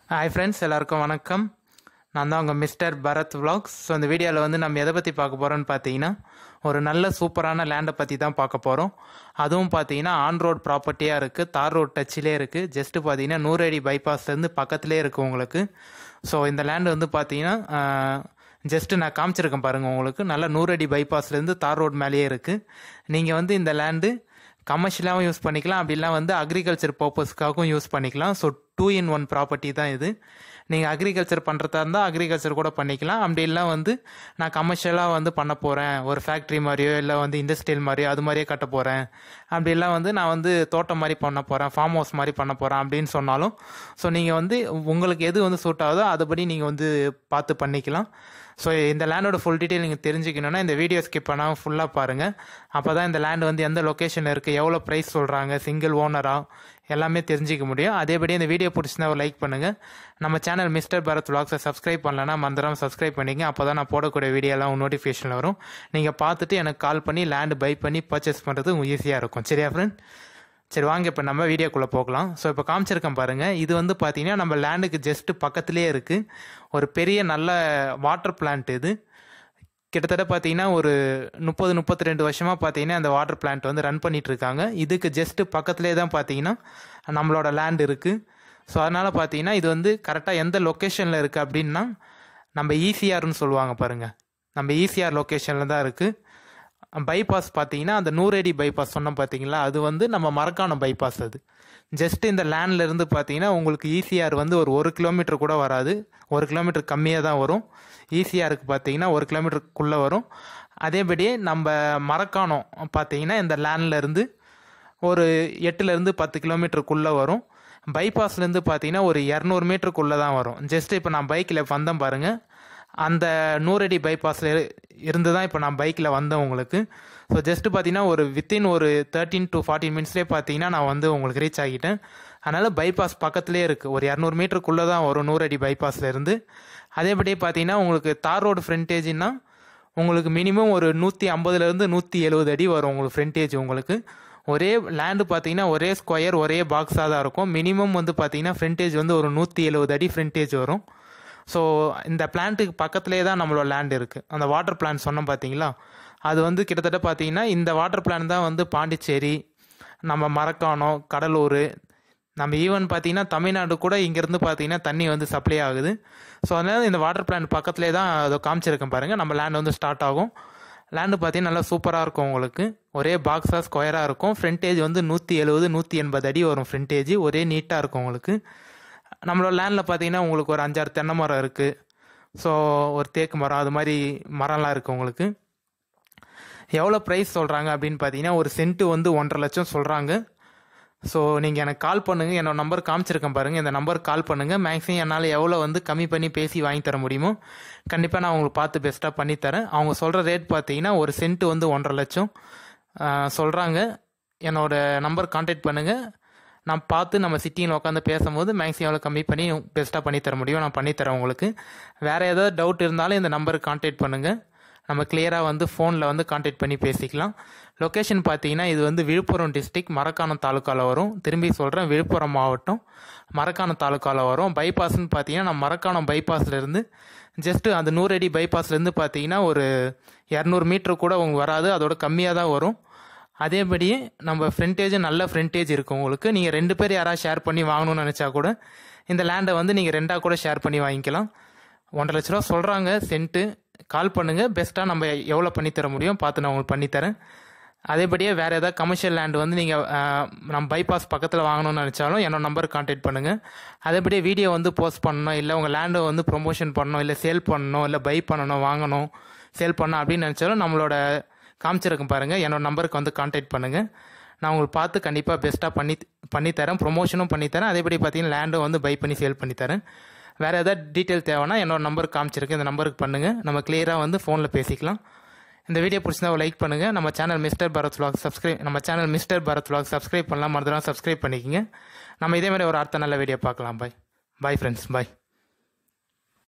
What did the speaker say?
hi friends எல்லாருக்கும் வணக்கம் நான் தான் உங்கள் மிஸ்டர் பரத் vlogs ஸோ இந்த வீடியோவில் வந்து நம்ம எதை பற்றி பார்க்க போகிறோம்னு பார்த்தீங்கன்னா ஒரு நல்ல சூப்பரான லேண்டை பற்றி தான் பார்க்க போகிறோம் அதுவும் பார்த்தீங்கன்னா ஆன் ரோட் ப்ராப்பர்ட்டியாக இருக்குது தார் ரோட் டச்சிலே இருக்குது ஜஸ்ட்டு பார்த்தீங்கன்னா நூறு அடி bypassலேருந்து பக்கத்துலேயே இருக்குது உங்களுக்கு ஸோ இந்த லேண்டு வந்து பார்த்தீங்கன்னா ஜஸ்ட்டு நான் காமிச்சிருக்கேன் பாருங்கள் உங்களுக்கு நல்ல நூறு அடி bypassலேருந்து தார் ரோட் மேலேயே இருக்குது நீங்கள் வந்து இந்த லேண்டு கமர்ஷியலாகவும் யூஸ் பண்ணிக்கலாம் அப்படிலாம் வந்து அக்ரிகல்ச்சர் பர்பஸ்க்காகவும் யூஸ் பண்ணிக்கலாம் so two in one property தான் இது நீங்கள் அக்ரிகல்ச்சர் பண்ணுறதா இருந்தால் அக்ரிகல்ச்சர் கூட பண்ணிக்கலாம் அப்படி இல்லை வந்து நான் கமர்ஷியலாக வந்து பண்ண போகிறேன் ஒரு ஃபேக்ட்ரி மாதிரியோ இல்லை வந்து இண்டஸ்ட்ரியல் மாதிரியோ அது மாதிரியே கட்ட போகிறேன் அப்படிலாம் வந்து நான் வந்து தோட்டம் மாதிரி பண்ண போகிறேன் ஃபார்ம் ஹவுஸ் மாதிரி பண்ண போகிறேன் அப்படின்னு சொன்னாலும் ஸோ நீங்கள் வந்து உங்களுக்கு எது வந்து சூட் ஆகுதோ அதுபடி நீங்கள் வந்து பார்த்து பண்ணிக்கலாம் ஸோ இந்த லேண்டோட ஃபுல் டீட்டெயில் நீங்கள் தெரிஞ்சுக்கணுன்னா இந்த வீடியோ ஸ்கிப் பண்ணாமல் ஃபுல்லாக பாருங்கள் அப்போ தான் இந்த லேண்ட் வந்து எந்த லொக்கேஷனில் இருக்குது எவ்வளோ ப்ரைஸ் சொல்கிறாங்க சிங்கிள் ஓனராக எல்லாமே தெரிஞ்சிக்க முடியும் அதேபடி இந்த வீடியோ பிடிச்சிருந்தா ஒரு லைக் பண்ணுங்கள் நம்ம சேனல் மிஸ்டர் பரத் vlogs-அ சப்ஸ்கிரைப் பண்ணலன்னா மறந்துடாம சப்ஸ்கிரைப் பண்ணிங்க அப்போ தான் நான் போடக்கூடிய வீடியோலாம் நோட்டிஃபிகேஷன் வரும் நீங்கள் பார்த்துட்டு எனக்கு கால் பண்ணி லேண்டு பை பண்ணி பர்ச்சேஸ் பண்ணுறது ஈஸியாக இருக்கும் சரியா ஃப்ரெண்ட் சரி வாங்க இப்போ நம்ம வீடியோக்குள்ளே போகலாம் ஸோ இப்போ காமிச்சிருக்கேன் பாருங்கள் இது வந்து பார்த்தீங்கன்னா நம்ம லேண்டுக்கு ஜஸ்ட் பக்கத்துலேயே இருக்குது ஒரு பெரிய நல்ல வாட்டர் பிளான்ட் இது கிட்டத்தட்ட பார்த்தீங்கன்னா ஒரு முப்பது முப்பத்தி ரெண்டு வருஷமாக பார்த்தீங்கன்னா அந்த வாட்டர் பிளான்ட் வந்து ரன் பண்ணிட்டு இருக்காங்க இதுக்கு ஜஸ்ட் பக்கத்துலேயே தான் பார்த்தீங்கன்னா நம்மளோட லேண்ட் இருக்குது ஸோ அதனால் பார்த்தீங்கன்னா இது வந்து கரெக்டாக எந்த லொக்கேஷனில் இருக்குது அப்படின்னா நம்ம ஈசிஆர்னு சொல்லுவாங்க பாருங்கள் நம்ம ஈசிஆர் லொக்கேஷனில் தான் இருக்குது பைபாஸ் பார்த்தீங்கன்னா அந்த நூறடி பைபாஸ் சொன்னோம் பார்த்தீங்களா அது வந்து நம்ம மரக்காணம் பைபாஸ் அது ஜஸ்ட் இந்த லேண்ட்ல இருந்து பார்த்தீங்கன்னா உங்களுக்கு ஈசிஆர் வந்து ஒரு ஒரு கிலோமீட்டர் கூட வராது ஒரு கிலோமீட்டர் கம்மியாக தான் வரும் ஈசிஆருக்கு பார்த்தீங்கன்னா ஒரு கிலோமீட்டருக்குள்ளே வரும் அதேபடியே நம்ம மரக்காணம் பார்த்தீங்கன்னா இந்த லேண்ட்ல இருந்து ஒரு எட்டுலேருந்து பத்து கிலோமீட்டருக்குள்ளே வரும் பைபாஸ்லேருந்து பார்த்தீங்கன்னா ஒரு இரநூறு மீட்டருக்குள்ளே தான் வரும் ஜஸ்ட் இப்போ நான் பைக்கில் வந்தேன் பாருங்கள் அந்த நூறடி பைபாஸில் இருந்து தான் இப்போ நான் பைக்கில் வந்தேன் உங்களுக்கு ஸோ ஜஸ்ட் பார்த்தீங்கன்னா ஒரு வித்தின் ஒரு தேர்ட்டின் டு ஃபார்ட்டின் மினிட்ஸ்லேயே பார்த்தீங்கன்னா நான் வந்து உங்களுக்கு ரீச் ஆகிட்டேன் அதனால் பைபாஸ் பக்கத்துலேயே இருக்குது ஒரு இரநூறு மீட்டருக்குள்ளே தான் வரும் நூறடி பைபாஸில் இருந்து அதேபடியே பார்த்தீங்கன்னா உங்களுக்கு தார் ரோடு ஃப்ரண்டேஜ்னா உங்களுக்கு மினிமம் ஒரு நூற்றி ஐம்பதுலேருந்து நூற்றி எழுபது அடி வரும் உங்களுக்கு ஃப்ரண்டேஜ் உங்களுக்கு ஒரே லேண்டு பார்த்தீங்கன்னா ஒரே ஸ்கொயர் ஒரே பாக்ஸாக தான் இருக்கும் மினிமம் வந்து பார்த்தீங்கன்னா ஃப்ரண்டேஜ் வந்து ஒரு நூற்றி எழுபது அடி ஃப்ரண்டேஜ் வரும் ஸோ இந்த பிளான்ட்டுக்கு பக்கத்துலேயே தான் நம்மளோட லேண்ட் இருக்குது அந்த வாட்டர் பிளான் சொன்னோம் பார்த்தீங்களா அது வந்து கிட்டத்தட்ட பார்த்தீங்கன்னா இந்த வாட்டர் பிளான் தான் வந்து பாண்டிச்சேரி நம்ம மரக்காணம் கடலூர் நம்ம ஈவன் பார்த்தீங்கன்னா தமிழ்நாடு கூட இங்கேருந்து பார்த்தீங்கன்னா தண்ணி வந்து சப்ளை ஆகுது ஸோ அதனால் இந்த வாட்டர் பிளான் பக்கத்துலேயே தான் அதை காமிச்சிருக்கேன் பாருங்கள் நம்ம லேண்ட் வந்து ஸ்டார்ட் ஆகும் லேண்டு பார்த்தீங்கன்னா நல்லா சூப்பராக இருக்கும் உங்களுக்கு ஒரே பாக்ஸாக ஸ்கொயராக இருக்கும் ஃப்ரண்டேஜ் வந்து நூற்றி எழுபது நூற்றி எண்பது அடி வரும் ஃப்ரண்டேஜ் ஒரே நீட்டாக இருக்கும் உங்களுக்கு நம்மளோட லேண்டில் பார்த்தீங்கன்னா உங்களுக்கு ஒரு அஞ்சாறு தென்னை மரம் இருக்குது ஸோ ஒரு தேக்கு மரம் அது மாதிரி மரம்லாம் இருக்குது உங்களுக்கு எவ்வளோ ப்ரைஸ் சொல்கிறாங்க அப்படின்னு பார்த்தீங்கன்னா ஒரு சென்ட்டு வந்து ஒன்றரை லட்சம் சொல்கிறாங்க ஸோ நீங்கள் எனக்கு கால் பண்ணுங்கள் என்னோட நம்பர் காமிச்சிருக்கேன் பாருங்கள் இந்த நம்பருக்கு கால் பண்ணுங்கள் மேக்ஸிமம் என்னால் எவ்வளோ வந்து கம்மி பண்ணி பேசி வாங்கி தர முடியுமோ கண்டிப்பாக நான் உங்களுக்கு பார்த்து பெஸ்ட்டாக பண்ணித்தரேன் அவங்க சொல்கிற ரேட் பார்த்தீங்கன்னா ஒரு சென்ட்டு வந்து ஒன்றரை லட்சம் சொல்கிறாங்க என்னோட நம்பர் கான்டாக்ட் பண்ணுங்கள் நான் பார்த்து நம்ம சிட்டியில் உட்காந்து பேசும்போது மேக்ஸிமம் எவ்வளோ கம்மி பண்ணி பெஸ்ட்டாக பண்ணி தர முடியும் நான் பண்ணித்தரேன் உங்களுக்கு வேறு ஏதாவது டவுட் இருந்தாலும் இந்த நம்பருக்கு கான்டாக்ட் பண்ணுங்கள் நம்ம கிளியராக வந்து ஃபோனில் வந்து கான்டாக்ட் பண்ணி பேசிக்கலாம் லொக்கேஷன் பார்த்தீங்கன்னா இது வந்து விழுப்புரம் டிஸ்ட்ரிக்ட் மரக்காணம் தாலுக்காவில் வரும் திரும்பி சொல்கிறேன் விழுப்புரம் மாவட்டம் மரக்காணம் தாலுக்காவில் வரும் பைபாஸ்னு பார்த்தீங்கன்னா நம்ம மரக்காணம் பைபாஸ்லேருந்து ஜஸ்ட்டு அந்த நூறு அடி பைபாஸ்லேருந்து பார்த்தீங்கன்னா ஒரு இரநூறு மீட்டர் கூட உங்களுக்கு வராது அதோட கம்மியாக தான் வரும் அதேபடியே நம்ம ஃப்ரண்டேஜ் நல்ல ஃப்ரண்டேஜ் இருக்கும் உங்களுக்கு நீங்கள் ரெண்டு பேர் யாராவது ஷேர் பண்ணி வாங்கணும்னு நினச்சா கூட இந்த லேண்டை வந்து நீங்கள் ரெண்டாக கூட ஷேர் பண்ணி வாங்கிக்கலாம் ஒன்றரை லட்ச ரூபா சொல்கிறாங்க சென்ட்டு கால் பண்ணுங்கள் பெஸ்ட்டாக நம்ம எவ்வளோ பண்ணி தர முடியும் பார்த்து நான் உங்களுக்கு பண்ணித்தரேன் அதேபடியே வேறு ஏதாவது கமர்ஷியல் லேண்டு வந்து நீங்கள் நம்ம பைபாஸ் பக்கத்தில் வாங்கணும்னு நினச்சாலும் என்னோட நம்பருக்கு கான்டாக்ட் பண்ணுங்கள் அதேபடியே வீடியோ வந்து போஸ்ட் பண்ணணும் இல்லை உங்கள் லேண்டை வந்து ப்ரொமோஷன் பண்ணணும் இல்லை சேல் பண்ணணும் இல்லை பை பண்ணணும் வாங்கணும் சேல் பண்ணணும் அப்படின்னு நினச்சாலும் நம்மளோட காமிச்சிருக்கேன் பாருங்கள் என்னோட நம்பருக்கு வந்து கான்டாக்ட் பண்ணுங்கள் நான் உங்களுக்கு பார்த்து கண்டிப்பாக பெஸ்ட்டாக பண்ணி பண்ணித்தரேன் ப்ரொமோஷனும் பண்ணித்தரேன் அதேபடி பார்த்தீங்கன்னா லேண்டும் வந்து பை பண்ணி சேல் பண்ணித்தரேன் வேறு ஏதாவது டீட்டெயில் தேவைன்னா என்னோட நம்பருக்கு காமிச்சிருக்கு இந்த நம்பருக்கு பண்ணுங்கள் நம்ம கிளியராக வந்து ஃபோனில் பேசிக்கலாம் இந்த வீடியோ பிடிச்சிருந்தா லைக் பண்ணுங்கள் நம்ம channel mister Bharath vlog subscribe நம்ம channel mister Bharath vlog subscribe பண்ணலாம் மறந்துடாம சப்ஸ்கிரைப் பண்ணிக்கோங்க நம்ம இதே மாதிரி ஒரு அடுத்த நல்ல வீடியோ பார்க்கலாம் பாய் பாய் ஃப்ரெண்ட்ஸ் பாய்